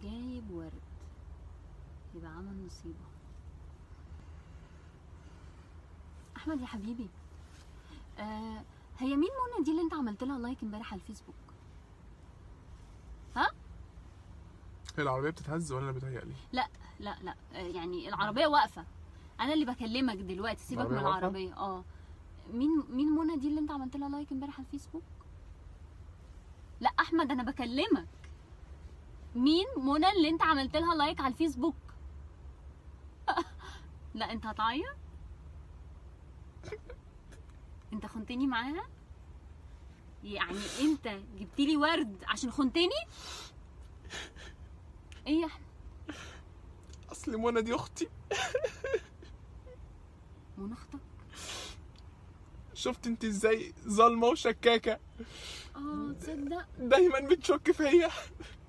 جايب ورد يبقى عمل مصيبة أحمد يا حبيبي آه هي مين منى دي اللي أنت عملت لها لايك امبارح على الفيسبوك؟ ها؟ هي العربيه بتتهز ولا انا بتهيألي لا لا لا آه، يعني العربية واقفة أنا اللي بكلمك دلوقتي سيبك من العربية واقفة؟ العربية اه مين مين منى دي اللي أنت عملت لها لايك امبارح على الفيسبوك؟ لا أحمد أنا بكلمك مين منى اللي أنت عملت لها لايك على الفيسبوك؟ لا أنت هتعيط؟ أنت خنتني معاها؟ يعني أنت جبت لي ورد عشان خنتني؟ إيه يا أحمد؟ اصل منى دي اختي منى أختك؟ شفت انت ازاي ظالمه وشكاكه اه تصدق دايما بتشك فيا